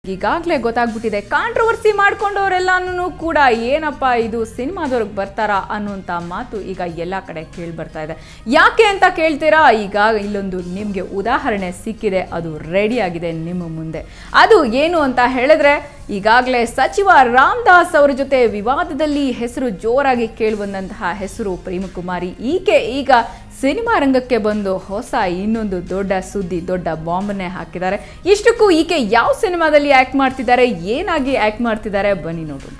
ಈಗಾಗಲೇ ಗೊತ್ತಾಗ್ಬಿಟ್ಟಿದೆ ಕಾಂಟ್ರವರ್ಸಿ ಮಾಡ್ಕೊಂಡವರೆಲ್ಲನೂ ಕೂಡ ಏನಪ್ಪ ಇದು ಸಿನಿಮಾದವ್ರಿಗೆ ಬರ್ತಾರಾ ಅನ್ನುವಂಥ ಮಾತು ಈಗ ಎಲ್ಲ ಕಡೆ ಕೇಳಿ ಬರ್ತಾ ಇದೆ ಯಾಕೆ ಅಂತ ಕೇಳ್ತೀರಾ ಈಗ ಇಲ್ಲೊಂದು ನಿಮಗೆ ಉದಾಹರಣೆ ಸಿಕ್ಕಿದೆ ಅದು ರೆಡಿ ಆಗಿದೆ ನಿಮ್ಮ ಮುಂದೆ ಅದು ಏನು ಅಂತ ಹೇಳಿದ್ರೆ ಈಗಾಗಲೇ ಸಚಿವ ರಾಮದಾಸ್ ಅವರ ಜೊತೆ ವಿವಾದದಲ್ಲಿ ಹೆಸರು ಜೋರಾಗಿ ಕೇಳಿಬಂದಂತಹ ಹೆಸರು ಪ್ರೇಮಕುಮಾರಿ ಈಕೆ ಈಗ ಸಿನಿಮಾ ರಂಗಕ್ಕೆ ಬಂದು ಹೊಸ ಇನ್ನೊಂದು ದೊಡ್ಡ ಸುದ್ದಿ ದೊಡ್ಡ ಬಾಂಬನ್ನೇ ಹಾಕಿದ್ದಾರೆ ಇಷ್ಟಕ್ಕೂ ಈಕೆ ಯಾವ ಸಿನಿಮಾದಲ್ಲಿ ಆ್ಯಕ್ಟ್ ಮಾಡ್ತಿದ್ದಾರೆ ಏನಾಗಿ ಆ್ಯಕ್ಟ್ ಮಾಡ್ತಿದ್ದಾರೆ ಬನ್ನಿ ನೋಡೋಣ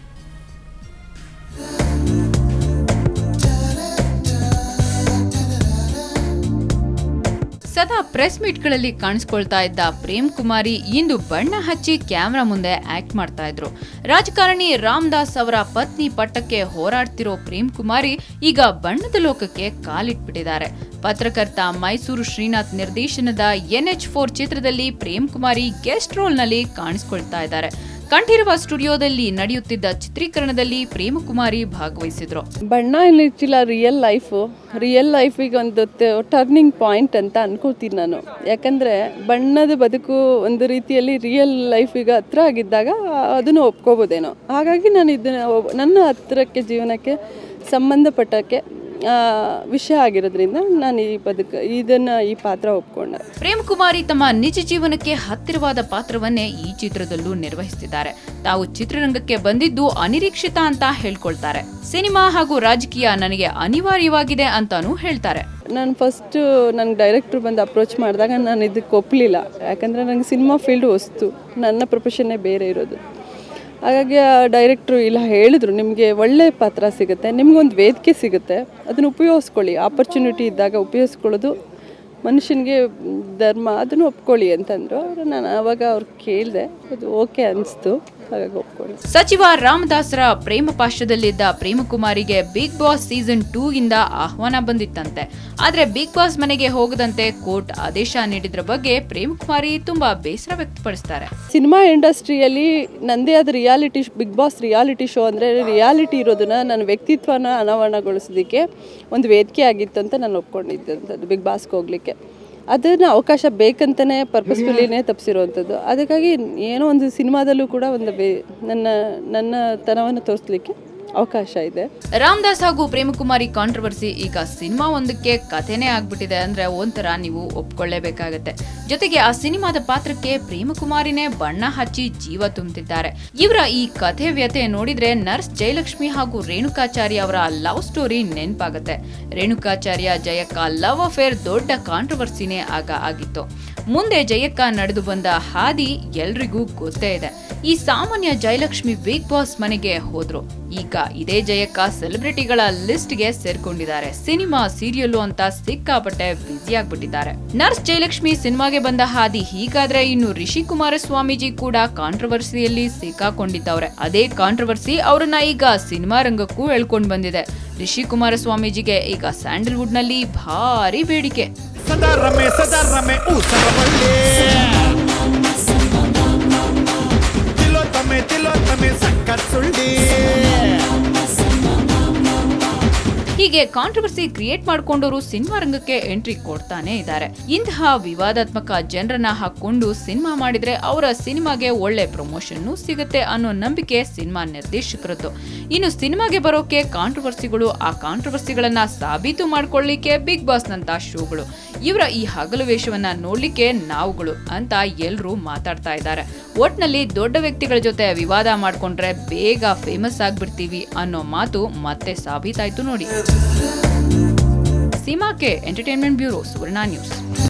ಸದಾ ಪ್ರೆಸ್ ಮೀಟ್ಗಳಲ್ಲಿ ಕಾಣಿಸ್ಕೊಳ್ತಾ ಇದ್ದ ಪ್ರೇಮ್ ಕುಮಾರಿ ಇಂದು ಬಣ್ಣ ಹಚ್ಚಿ ಕ್ಯಾಮ್ರಾ ಮುಂದೆ ಆಕ್ಟ್ ಮಾಡ್ತಾ ಇದ್ರು ರಾಜಕಾರಣಿ ರಾಮದಾಸ್ ಅವರ ಪತ್ನಿ ಪಟ್ಟಕ್ಕೆ ಹೋರಾಡ್ತಿರೋ ಪ್ರೇಮ್ ಕುಮಾರಿ ಈಗ ಬಣ್ಣದ ಲೋಕಕ್ಕೆ ಕಾಲಿಟ್ಬಿಟ್ಟಿದ್ದಾರೆ ಪತ್ರಕರ್ತ ಮೈಸೂರು ಶ್ರೀನಾಥ್ ನಿರ್ದೇಶನದ ಎನ್ಎಚ್ ಫೋರ್ ಚಿತ್ರದಲ್ಲಿ ಪ್ರೇಮ್ ಕುಮಾರಿ ಗೆಸ್ಟ್ ರೋಲ್ನಲ್ಲಿ ಕಾಣಿಸ್ಕೊಳ್ತಾ ಇದ್ದಾರೆ ಕಂಠೀರವ ಸ್ಟುಡಿಯೋದಲ್ಲಿ ನಡೆಯುತ್ತಿದ್ದ ಚಿತ್ರೀಕರಣದಲ್ಲಿ ಪ್ರೇಮಕುಮಾರಿ ಭಾಗವಹಿಸಿದ್ರು ಬಣ್ಣ ಏನಿಚ್ಚಿಲ್ಲ ರಿಯಲ್ ಲೈಫು ರಿಯಲ್ ಲೈಫಿಗೆ ಒಂದು ಟರ್ನಿಂಗ್ ಪಾಯಿಂಟ್ ಅಂತ ಅನ್ಕೋತೀನಿ ನಾನು ಯಾಕಂದರೆ ಬಣ್ಣದ ಬದುಕು ಒಂದು ರೀತಿಯಲ್ಲಿ ರಿಯಲ್ ಲೈಫಿಗೆ ಹತ್ರ ಆಗಿದ್ದಾಗ ಅದನ್ನು ಒಪ್ಕೋಬೋದೇನೋ ಹಾಗಾಗಿ ನಾನು ಇದನ್ನು ಒಬ್- ನನ್ನ ಹತ್ತಿರಕ್ಕೆ ಜೀವನಕ್ಕೆ ಸಂಬಂಧಪಟ್ಟಕ್ಕೆ ಆ, ವಿಷಯ ಆಗಿರೋದ್ರಿಂದ ನಾನು ಈ ಬದುಕು ಇದನ್ನು ಈ ಪಾತ್ರ ಒಪ್ಕೊಂಡೆ ಪ್ರೇಮ್ ಕುಮಾರಿ ತಮ್ಮ ನಿಜ ಜೀವನಕ್ಕೆ ಹತ್ತಿರವಾದ ಪಾತ್ರವನ್ನೇ ಈ ಚಿತ್ರದಲ್ಲೂ ನಿರ್ವಹಿಸುತ್ತಿದ್ದಾರೆ ತಾವು ಚಿತ್ರರಂಗಕ್ಕೆ ಬಂದಿದ್ದು ಅನಿರೀಕ್ಷಿತ ಅಂತ ಹೇಳ್ಕೊಳ್ತಾರೆ ಸಿನಿಮಾ ಹಾಗೂ ರಾಜಕೀಯ ನನಗೆ ಅನಿವಾರ್ಯವಾಗಿದೆ ಅಂತಾನೂ ಹೇಳ್ತಾರೆ ನಾನು ಫಸ್ಟು ನನಗೆ ಡೈರೆಕ್ಟ್ರು ಬಂದು ಅಪ್ರೋಚ್ ಮಾಡಿದಾಗ ನಾನು ಇದಕ್ಕೆ ಒಪ್ಪಲಿಲ್ಲ ಯಾಕಂದರೆ ನನಗೆ ಸಿನಿಮಾ ಫೀಲ್ಡ್ ಹೊಸ್ತು ನನ್ನ ಪ್ರೊಫೆಷನ್ನೇ ಬೇರೆ ಇರೋದು ಹಾಗಾಗಿ ಆ ಡೈರೆಕ್ಟ್ರು ಇಲ್ಲ ಹೇಳಿದ್ರು ನಿಮಗೆ ಒಳ್ಳೆ ಪಾತ್ರ ಸಿಗುತ್ತೆ ನಿಮಗೊಂದು ವೇದಿಕೆ ಸಿಗುತ್ತೆ ಅದನ್ನು ಉಪಯೋಗಿಸ್ಕೊಳ್ಳಿ ಆಪರ್ಚುನಿಟಿ ಇದ್ದಾಗ ಉಪಯೋಗಿಸ್ಕೊಳ್ಳೋದು ಮನುಷ್ಯನಿಗೆ ಧರ್ಮ ಅದನ್ನು ಒಪ್ಕೊಳ್ಳಿ ಅಂತಂದರು ನಾನು ಆವಾಗ ಅವ್ರು ಕೇಳಿದೆ ಅದು ಓಕೆ ಅನಿಸ್ತು ಹಾಗಾಗಿ ಒಪ್ಕೊಂಡೆ ಸಚಿವ ರಾಮದಾಸರ ಪ್ರೇಮ ಪಾಶದಲ್ಲಿದ್ದ ಪ್ರೇಮಕುಮಾರಿಗೆ ಬಿಗ್ ಬಾಸ್ ಸೀಸನ್ ಟೂ ಇಂದ ಆಹ್ವಾನ ಬಂದಿತ್ತಂತೆ ಆದ್ರೆ ಬಿಗ್ ಬಾಸ್ ಮನೆಗೆ ಹೋಗದಂತೆ ಕೋರ್ಟ್ ಆದೇಶ ನೀಡಿದ್ರ ಬಗ್ಗೆ ಪ್ರೇಮಕುಮಾರಿ ತುಂಬಾ ಬೇಸರ ವ್ಯಕ್ತಪಡಿಸ್ತಾರೆ ಸಿನಿಮಾ ಇಂಡಸ್ಟ್ರಿಯಲ್ಲಿ ನಂದೇ ಆದ reality big boss reality show ಅಂದರೆ ರಿಯಾಲಿಟಿ ಇರೋದನ್ನ ನನ್ನ ವ್ಯಕ್ತಿತ್ವನ ಅನಾವರಣಗೊಳಿಸೋದಕ್ಕೆ ಒಂದು ವೇದಿಕೆ ಆಗಿತ್ತು ಅಂತ ನಾನು ಒಪ್ಕೊಂಡಿದ್ದಂಥದ್ದು ಬಿಗ್ ಬಾಸ್ಗೆ ಹೋಗ್ಲಿಕ್ಕೆ ಅದನ್ನು ಅವಕಾಶ ಬೇಕಂತಲೇ ಪರ್ಪಸ್ಫುಲ್ಲಿನೇ ತಪ್ಪಿಸಿರೋವಂಥದ್ದು ಅದಕ್ಕಾಗಿ ಏನೋ ಒಂದು ಸಿನಿಮಾದಲ್ಲೂ ಕೂಡ ಒಂದು ಬೇ ನನ್ನ ನನ್ನ ತನವನ್ನು ತೋರಿಸ್ಲಿಕ್ಕೆ ಅವಕಾಶ ಇದೆ ರಾಮದಾಸ್ ಹಾಗೂ ಪ್ರೇಮಕುಮಾರಿ ಕಾಂಟ್ರವರ್ಸಿ ಈಗ ಸಿನಿಮಾ ಒಂದಕ್ಕೆ ಕಥೆನೇ ಆಗ್ಬಿಟ್ಟಿದೆ ಅಂದ್ರೆ ಒಂಥರ ನೀವು ಒಪ್ಕೊಳ್ಳೇಬೇಕಾಗತ್ತೆ ಜೊತೆಗೆ ಆ ಸಿನಿಮಾದ ಪಾತ್ರಕ್ಕೆ ಪ್ರೇಮಕುಮಾರಿನೇ ಬಣ್ಣ ಹಚ್ಚಿ ಜೀವ ತುಂಬುತ್ತಿದ್ದಾರೆ ಇವರ ಈ ಕಥೆ ವ್ಯಥೆ ನೋಡಿದ್ರೆ ನರ್ಸ್ ಜಯಲಕ್ಷ್ಮಿ ಹಾಗೂ ರೇಣುಕಾಚಾರ್ಯ ಅವರ ಲವ್ ಸ್ಟೋರಿ ನೆನಪಾಗತ್ತೆ ರೇಣುಕಾಚಾರ್ಯ ಜಯಕ್ಕ ಲವ್ ಅಫೇರ್ ದೊಡ್ಡ ಕಾಂಟ್ರವರ್ಸಿನೇ ಆಗ ಆಗಿತ್ತು ಮುಂದೆ ಜಯಕ್ಕ ನಡೆದು ಬಂದ ಹಾದಿ ಎಲ್ರಿಗೂ ಗೊತ್ತೇ ಇದೆ ಈ ಸಾಮಾನ್ಯ ಜಯಲಕ್ಷ್ಮಿ ಬಿಗ್ ಬಾಸ್ ಮನೆಗೆ ಹೋದ್ರು ಈಗ ಇದೇ ಜಯಕ್ಕ ಸೆಲೆಬ್ರಿಟಿಗಳ ಲಿಸ್ಟ್ಗೆ ಸೇರ್ಕೊಂಡಿದ್ದಾರೆ ಸಿನಿಮಾ ಸೀರಿಯಲ್ಲು ಅಂತ ಸಿಕ್ಕಾಪಟ್ಟೆ ಬ್ಯುಸಿ ಆಗ್ಬಿಟ್ಟಿದ್ದಾರೆ ನರ್ಸ್ ಜಯಲಕ್ಷ್ಮಿ ಸಿನಿಮಾಗೆ ಬಂದ ಹಾದಿ ಹೀಗಾದ್ರೆ ಇನ್ನು ರಿಷಿ ಕುಮಾರಸ್ವಾಮೀಜಿ ಕೂಡ ಕಾಂಟ್ರವರ್ಸಿಯಲ್ಲಿ ಸಿಕ್ಕಾಕೊಂಡಿದ್ದವ್ರೆ ಅದೇ ಕಾಂಟ್ರವರ್ಸಿ ಅವರನ್ನ ಈಗ ಸಿನಿಮಾ ರಂಗಕ್ಕೂ ಎಳ್ಕೊಂಡ್ ಬಂದಿದೆ ರಿಷಿ ಕುಮಾರಸ್ವಾಮೀಜಿಗೆ ಈಗ ಸ್ಯಾಂಡಲ್ವುಡ್ ನಲ್ಲಿ ಭಾರಿ ಬೇಡಿಕೆ ಸದಾ ರಮೆ ಸದಾ ರಮೆ ಊಸರ ಬಳ್ಳಿ ತಿಲೋತ್ತಮೆ ತಿಲೋತ್ತಮೆ ಸಕ್ಕತ್ ಸುಳ್ಳಿ ಹೀಗೆ ಕಾಂಟ್ರವರ್ಸಿ ಕ್ರಿಯೇಟ್ ಮಾಡ್ಕೊಂಡವರು ಸಿನಿಮಾ ರಂಗಕ್ಕೆ ಎಂಟ್ರಿ ಕೊಡ್ತಾನೆ ಇದ್ದಾರೆ ಇಂತಹ ವಿವಾದಾತ್ಮಕ ಜನರನ್ನ ಹಾಕೊಂಡು ಸಿನಿಮಾ ಮಾಡಿದ್ರೆ ಅವರ ಸಿನಿಮಾಗೆ ಒಳ್ಳೆ ಪ್ರಮೋಷನ್ ಸಿಗುತ್ತೆ ಅನ್ನೋ ನಂಬಿಕೆ ಸಿನಿಮಾ ನಿರ್ದೇಶಕರದ್ದು ಇನ್ನು ಸಿನಿಮಾಗೆ ಬರೋಕೆ ಕಾಂಟ್ರವರ್ಸಿಗಳು ಆ ಕಾಂಟ್ರವರ್ಸಿಗಳನ್ನ ಸಾಬೀತು ಮಾಡ್ಕೊಳ್ಳಿಕ್ಕೆ ಬಿಗ್ ಬಾಸ್ ನಂತ ಶೋಗಳು ಇವರ ಈ ಹಗಲು ವೇಷವನ್ನ ನೋಡ್ಲಿಕ್ಕೆ ನಾವುಗಳು ಅಂತ ಎಲ್ರೂ ಮಾತಾಡ್ತಾ ಇದ್ದಾರೆ ಒಟ್ನಲ್ಲಿ ದೊಡ್ಡ ವ್ಯಕ್ತಿಗಳ ಜೊತೆ ವಿವಾದ ಮಾಡ್ಕೊಂಡ್ರೆ ಬೇಗ ಫೇಮಸ್ ಆಗ್ಬಿಡ್ತೀವಿ ಅನ್ನೋ ಮಾತು ಮತ್ತೆ ಸಾಬೀತಾಯ್ತು ನೋಡಿ ಸೀಮಾಕೆ ಎಂಟರ್ಟೈನ್ಮೆಂಟ್ ಬ್ಯೂರೋ ಸುವರ್ಣ ನ್ಯೂಸ್